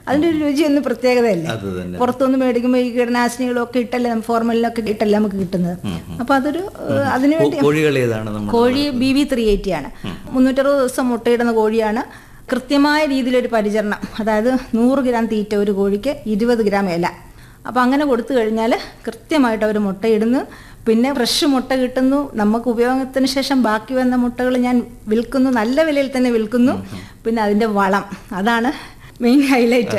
അതിന്റെ ഒരു രുചി ഒന്ന് പ്രത്യേകതയല്ലേ അത് തന്നെ പുറത്തുനിന്ന് മേടിക്കുമ്പോൾ ഈ കീടനാശിനികളും ഒക്കെ ഇട്ടല്ലേ ഫോർമലിനൊക്കെ ഇട്ടല്ലേ നമുക്ക് കിട്ടുന്നത് അപ്പൊ അതൊരു ഏഹ്, അതിനു വേണ്ടി കോഴികൾ ഏതാണ് നമ്മൾ കോഴി ബി വി ത്രീ എയ്റ്റി ആണ് മുന്നൂറ്ററുപത് ദിവസം മുട്ടയിടുന്ന കോഴിയാണ് കൃത്യമായ രീതിയിലൊരു പരിചരണം അതായത് നൂറ് ഗ്രാം തീറ്റ ഒരു കോഴിക്ക് ഇരുപത് ഗ്രാം ഇല അപ്പം അങ്ങനെ കൊടുത്തു കഴിഞ്ഞാൽ കൃത്യമായിട്ട് അവർ മുട്ടയിടുന്നു പിന്നെ ഫ്രഷ് മുട്ട കിട്ടുന്നു നമുക്ക് ഉപയോഗത്തിന് ശേഷം ബാക്കി വന്ന മുട്ടകൾ ഞാൻ വിൽക്കുന്നു നല്ല വിലയിൽ തന്നെ വിൽക്കുന്നു പിന്നെ അതിൻ്റെ വളം അതാണ് മെയിൻ ഹൈലൈറ്റ്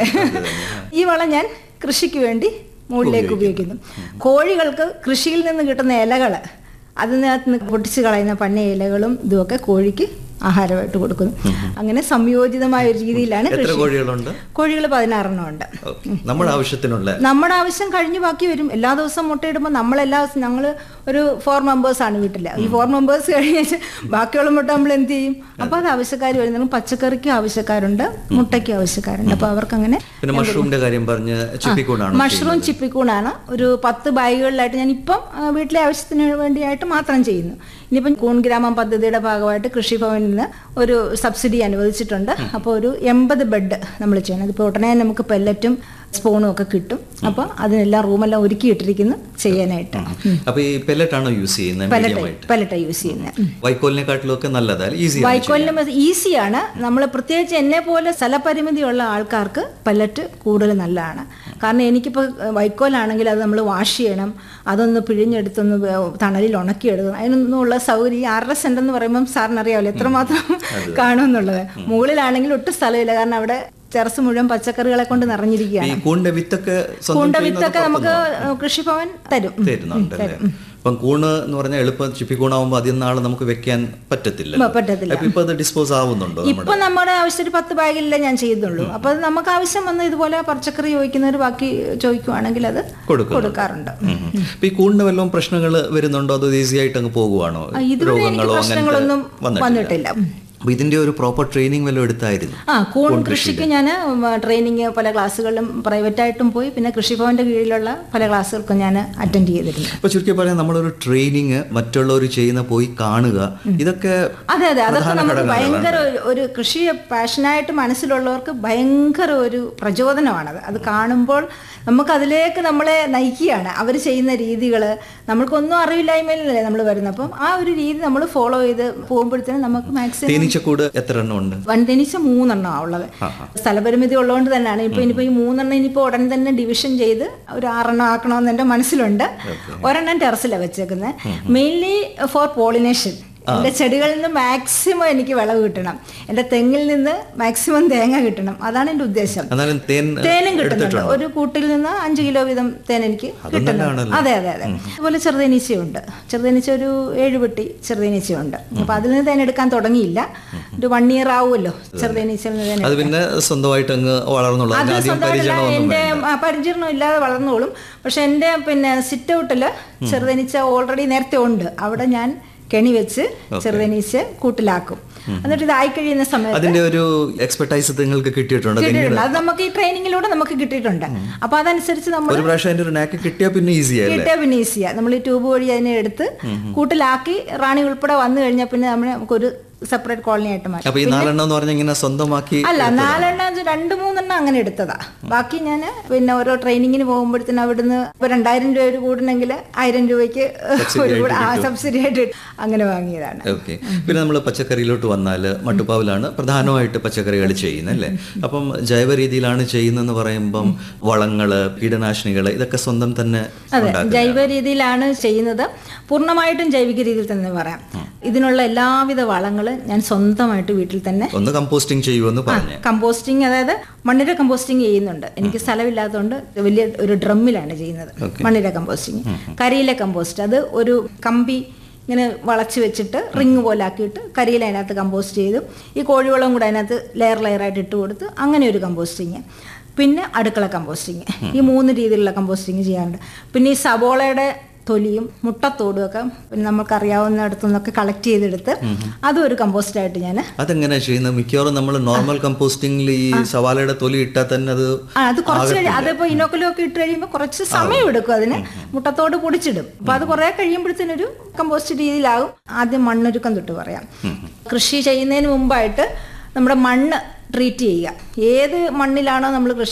ഈ വളം ഞാൻ കൃഷിക്ക് വേണ്ടി മുകളിലേക്ക് ഉപയോഗിക്കുന്നു കോഴികൾക്ക് കൃഷിയിൽ നിന്ന് കിട്ടുന്ന ഇലകൾ അതിനകത്ത് നിന്ന് പൊട്ടിച്ച് കളയുന്ന പന്ന ഇലകളും ഇതുമൊക്കെ കോഴിക്ക് ആഹാരമായിട്ട് കൊടുക്കുന്നു അങ്ങനെ സംയോജിതമായ ഒരു രീതിയിലാണ് എത്ര കൃഷി കോഴികളുണ്ട് കോഴികൾ പതിനാറെണ്ണം ഉണ്ട് ഓക്കെ നമ്മുടെ ആവശ്യത്തിനുള്ള നമ്മുടെ ആവശ്യം കഴിഞ്ഞു ബാക്കി വരും എല്ലാ ദിവസവും മുട്ടയിടുമ്പോൾ നമ്മൾ എല്ലാ ദിവസവും ഞങ്ങൾ ഒരു ഫോർ മെമ്പേഴ്സ് ആണ് വീട്ടിൽ ഈ ഫോർ മെമ്പേഴ്സ് കഴിഞ്ഞ് ബാക്കിയുള്ള മുട്ട നമ്മൾ എന്ത് ചെയ്യും അപ്പോൾ അത് ആവശ്യക്കാർ വരുന്നതും പച്ചക്കറിക്കും ആവശ്യക്കാരുണ്ട് മുട്ടയ്ക്കും ആവശ്യക്കാരുണ്ട് അപ്പോൾ അവർക്ക് അങ്ങനെ പിന്നെ മഷ്റൂമിന്റെ കാര്യം പറഞ്ഞ് ചിപ്പിക്കൂടാണ് മഷ്റൂം ചിപ്പിക്കൂണാണ് ഒരു പത്ത് ബാഗുകളിലായിട്ട് ഞാൻ ഇപ്പം ആ, വീട്ടിലെ ആവശ്യത്തിന് വേണ്ടിയായിട്ട് മാത്രം ചെയ്യുന്നു ഇനിയിപ്പം കൂൺ ഗ്രാമം പദ്ധതിയുടെ ഭാഗമായിട്ട് കൃഷിഭവനിൽ നിന്ന് ഒരു സബ്സിഡി അനുവദിച്ചിട്ടുണ്ട് അപ്പോൾ ഒരു എൺപത് ബെഡ് നമ്മൾ ചെയ്യണം ഇപ്പോൾ ഉടനെ നമുക്ക് പെല്ലറ്റും സ്പൂണും ഒക്കെ കിട്ടും അപ്പോൾ അതിനെല്ലാം റൂമെല്ലാം ഒരുക്കിയിട്ടിരിക്കുന്നു ചെയ്യാനായിട്ട് അപ്പൊ ഈ പെല്ലറ്റാണോ യൂസ് ചെയ്യുന്നത് പെല്ലറ്റ് മീഡിയമായിട്ട് പെല്ലറ്റാണ് യൂസ് ചെയ്യുന്നത് വൈക്കോലിനെക്കാട്ടിലും ഒക്കെ നല്ലതാണ് ഈസി വൈക്കോലിന് ഈസിയാണ് നമ്മൾ പ്രത്യേകിച്ച് എന്നെ പോലെ സ്ഥലപരിമിതിയുള്ള ആൾക്കാർക്ക് പല്ലറ്റ് കൂടുതൽ നല്ലതാണ് കാരണം എനിക്കിപ്പോൾ വൈക്കോലാണെങ്കിൽ അത് നമ്മൾ വാഷ് ചെയ്യണം അതൊന്ന് പിഴിഞ്ഞെടുത്തൊന്ന് വേ- തണലിൽ ഉണക്കിയെടുക്കണം അതിനൊന്നുള്ള സൗകര്യം ഈ ആറര സെന്റ് എന്ന് പറയുമ്പം സാറിന് അറിയാമല്ലോ എത്രമാത്രം കാണുമെന്നുള്ളത് മുകളിലാണെങ്കിൽ ഒട്ടും സ്ഥലമില്ല കാരണം അവിടെ ടെറസ് മുഴുവൻ പച്ചക്കറികളെ കൊണ്ട് നിറഞ്ഞിരിക്കുകയാണ് ഈ കൂണിന്റെ വിത്തൊക്കെ സ്വന്തം കൂണ്ട ചെയ്യുന്നത് വിത്തൊക്കെ നമുക്ക് പുറത്തുനിന്നാണോ? കൃഷിഭവൻ തരും ഉം. തരുന്നുണ്ട് അല്ലേ അപ്പം കൂണ് എന്ന് പറഞ്ഞാൽ എളുപ്പം ചിപ്പിക്കൂണാവുമ്പോൾ അധികം നാളെ നമുക്ക് വെക്കാൻ പറ്റത്തില്ല പറ്റത്തില്ല. അപ്പൊ ഇപ്പൊ അത് ഡിസ്പോസ് ആവുന്നുണ്ടോ നമ്മുടെ ഇപ്പൊ നമ്മുടെ ആവശ്യം ഒരു പത്ത് ബാഗിലേ ഞാൻ ചെയ്യുന്നുള്ളൂ അപ്പൊ അത് നമുക്ക് ആവശ്യം വന്ന് ഇതുപോലെ പച്ചക്കറി ചോദിക്കുന്നവർ ബാക്കി ചോദിക്കുവാണെങ്കിൽ അത് കൊടുക്കുന്നു. കൊടുക്കാറുണ്ട് ഉം ഉം. അപ്പൊ ഈ കൂണിന് വല്ലതും പ്രശ്നങ്ങൾ വരുന്നുണ്ടോ അതോ ഈസി ആയിട്ട് അങ്ങ് പോകുവാണോ ആ, ഇതുവരെ എനിക്ക് പ്രശ്നങ്ങളൊന്നും വന്നിട്ടില്ല അപ്പൊ ഇതിന്റെ ഒരു പ്രോപ്പർ ട്രെയിനിങ് വല്ലതും എടുത്തായിരുന്നു ആ കൂൺ കൃഷിക്ക് ഞാൻ ട്രെയിനിങ് പല ക്ലാസ്സുകളിലും പ്രൈവറ്റായിട്ടും പോയി പിന്നെ കൃഷിഭവന്റെ കീഴിലുള്ള പല ക്ലാസ്സുകൾക്കും ഞാൻ അറ്റൻഡ് ചെയ്തിരുന്നു അപ്പൊ ചുരുക്കി പറയാൻ നമ്മളൊരു ട്രെയിനിങ് മറ്റുള്ളവർ ചെയ്യുന്ന പോയി കാണുക ഇതൊക്കെ അതെ അതെ അതൊക്കെ പ്രധാന നമുക്ക് ഘടകങ്ങളാണ്. ഭയങ്കര ഒരു- ഒരു കൃഷിയെ പാഷനായിട്ട് മനസ്സിലുള്ളവർക്ക് ഭയങ്കര ഒരു പ്രചോദനമാണത് അത് കാണുമ്പോൾ നമുക്ക് അതിലേക്ക് നമ്മളെ നയിക്കുകയാണ് അവർ ചെയ്യുന്ന രീതികൾ നമ്മൾക്കൊന്നും അറിവില്ലായ്മയിലല്ലേ നമ്മൾ വരുന്നത് അപ്പം ആ ഒരു രീതി നമ്മൾ ഫോളോ ചെയ്ത് പോകുമ്പോഴത്തേനും നമുക്ക് മാക്സിമം തേനീച്ചക്കൂട് എത്ര എണ്ണം ഉണ്ട് വൻതേനീച്ച മൂന്നെണ്ണമാണ് ഉള്ളത് സ്ഥലപരിമിതി ഉള്ളതുകൊണ്ട് തന്നെയാണ് ഇപ്പൊ ഇനിയിപ്പോ ഈ മൂന്നെണ്ണം ഇനിയിപ്പോ ഉടൻ തന്നെ ഡിവിഷൻ ചെയ്ത് ഒരു ആറെണ്ണം ആക്കണമെന്ന് എന്റെ മനസ്സിലുണ്ട് ഒരെണ്ണം ടെറസിലാണ് വെച്ചേക്കുന്നത് മെയിൻലി ഫോർ പോളിനേഷൻ എൻ്റെ ചെടികളിൽ നിന്ന് മാക്സിമം എനിക്ക് വിളവ് കിട്ടണം എൻ്റെ തെങ്ങിൽ നിന്ന് മാക്സിമം തേങ്ങ കിട്ടണം അതാണ് എൻ്റെ ഉദ്ദേശം എന്നാലും തേൻ തേനും കിട്ടുന്നുണ്ട് ഒരു കൂട്ടിൽ നിന്ന് അഞ്ച് കിലോ വീതം തേൻ എനിക്ക് കിട്ടുന്നുണ്ട് അതെ അതെ അതെ അതുപോലെ ചെറുതേനീച്ചയുണ്ട് ചെറുതേനീച്ച ഒരു ഏഴ് പെട്ടി ചെറുതേനീച്ചയുണ്ട് അപ്പൊ അതിൽ നിന്ന് തേൻ എടുക്കാൻ തുടങ്ങിയില്ല ഒരു വൺ ഇയർ ആവുമല്ലോ ചെറുതേനീച്ചയിൽ നിന്ന് തേൻ അത് പിന്നെ സ്വന്തമായിട്ട് അങ്ങ് വളർന്നുള്ളൂ അതിന് അത് ആദ്യം സ്വന്തമായിട്ടല്ല പരിചരണം ഒന്നും എൻ്റെ ആ, പരിചരണം ഇല്ലാതെ വളർന്നോളും പക്ഷെ എൻ്റെ പിന്നെ സിറ്റ് ഔട്ടിൽ ചെറുതേനീച്ച ഓൾറെഡി നേരത്തെ ഉണ്ട് അവിടെ ഞാൻ കെണി വെച്ച് ചെറുതേനീച്ച കൂട്ടിലാക്കും എന്നിട്ട് ഇതായി കഴിയുന്ന സമയത്ത് അതിന്റെ ഒരു എക്സ്പെർട്ടൈസ് നിങ്ങൾക്ക് കിട്ടിയിട്ടുണ്ട് അത് കിട്ടിയിട്ടുണ്ട് അത് നമുക്ക് ഈ ട്രെയിനിങ്ങിലൂടെ നമുക്ക് കിട്ടിയിട്ടുണ്ട് അപ്പൊ അതനുസരിച്ച് നമ്മൾ ഒരു പ്രാവശ്യം അതിന്റെ ഒരു നാക്ക് കിട്ടിയാൽ പിന്നെ ഈസി ആയി കിട്ടിയ പിന്നെ ഈസിയാ നമ്മൾ ഈ ട്യൂബ് വഴി അതിനെ എടുത്ത് കൂട്ടിലാക്കി റാണി ഉൾപ്പെടെ വന്നു കഴിഞ്ഞാൽ പിന്നെ നമ്മൾ നമുക്കൊരു സെപ്പറേറ്റ് കോളനി ആയിട്ട് മാറ്റി അപ്പൊ ഈ നാലെണ്ണം എന്ന് പറഞ്ഞാൽ ഇങ്ങനെ സ്വന്തമാക്കി അല്ല നാലെണ്ണം ഇത് രണ്ട് മൂന്നെണ്ണം അങ്ങനെ എടുത്തതാ ബാക്കി ഞാൻ പിന്നെ ഓരോ ട്രെയിനിങ്ങിന് പോകുമ്പോഴത്തേനും അവിടുന്ന് ഇപ്പൊ രണ്ടായിരം രൂപ ഒരു കൂടുന്നെങ്കിൽ ആയിരം രൂപയ്ക്ക് ഒരു കൂടെ ആ സബ്സിഡി ആയിട്ട് അങ്ങനെ വാങ്ങിയതാണ് ഓക്കെ പിന്നെ നമ്മൾ പച്ചക്കറിയിലോട്ട് വന്നാൽ മട്ടുപ്പാവിലാണ് പ്രധാനമായിട്ട് പച്ചക്കറികൾ ചെയ്യുന്നത് അല്ലേ അപ്പം ജൈവ രീതിയിലാണ് ചെയ്യുന്നതെന്ന് പറയുമ്പം വളങ്ങള് കീടനാശിനികൾ ഇതൊക്കെ സ്വന്തം തന്നെ അതെ ജൈവ രീതിയിലാണ് ചെയ്യുന്നത് പൂർണ്ണമായിട്ടും ജൈവിക രീതിയിൽ തന്നെ പറയാം ഇതിനുള്ള എല്ലാവിധ വളങ്ങൾ ഞാൻ സ്വന്തമായിട്ട് വീട്ടിൽ തന്നെ ഒന്ന് കമ്പോസ്റ്റിംഗ് ചെയ്യുമെന്ന് പറഞ്ഞു കമ്പോസ്റ്റിംഗ് അതായത് മണ്ണിര കമ്പോസ്റ്റിംഗ് ചെയ്യുന്നുണ്ട് എനിക്ക് സ്ഥലമില്ലാത്തതുകൊണ്ട് വലിയ ഒരു ഡ്രമ്മിലാണ് ചെയ്യുന്നത് മണ്ണിര കമ്പോസ്റ്റിംഗ് കരിയില കമ്പോസ്റ്റ് അത് ഒരു കമ്പി ഇങ്ങനെ വളച്ച് വെച്ചിട്ട് റിങ് പോലെ ആക്കിയിട്ട് കരിയില അതിനകത്ത് കമ്പോസ്റ്റ് ചെയ്തു ഈ കോഴിവളം കൂടെ അതിനകത്ത് ലെയർ ലെയറായിട്ട് ഇട്ട് കൊടുത്ത് അങ്ങനെ ഒരു കമ്പോസ്റ്റിങ് പിന്നെ അടുക്കള കമ്പോസ്റ്റിങ് ഈ മൂന്ന് രീതിയിലുള്ള കമ്പോസ്റ്റിങ് ചെയ്യാറുണ്ട് പിന്നെ ഈ സബോളയുടെ തൊലിയും മുട്ടത്തോടും ഒക്കെ പിന്നെ നമുക്കറിയാവുന്നിടത്തു നിന്നൊക്കെ കളക്ട് ചെയ്തെടുത്ത് അതും ഒരു കമ്പോസ്റ്റായിട്ട് ഞാൻ അതെങ്ങനെയാ ചെയ്യുന്നത് മിക്കവാറും നമ്മൾ നോർമൽ കമ്പോസ്റ്റിംഗിൽ ഈ സവാളയുടെ തൊലി ഇട്ടാൽ തന്നെ അത് ആ, അത് കുറച്ച് കഴിയും അതിപ്പോ ഇനോക്കുലം ഒക്കെ ഇട്ട് കഴിയുമ്പോൾ കുറച്ച് സമയം എടുക്കും അതിന് മുട്ടത്തോട് പൊടിച്ചിടും അപ്പൊ അത് കുറെ കഴിയുമ്പോഴത്തേനൊരു കമ്പോസ്റ്റ് രീതിയിലാകും ആദ്യം മണ്ണൊരുക്കം തൊട്ട് പറയാം കൃഷി ചെയ്യുന്നതിന് മുമ്പായിട്ട് നമ്മുടെ മണ്ണ് ട്രീറ്റ് ചെയ്യുക ഏത് മണ്ണിലാണോ നമ്മൾ കൃഷി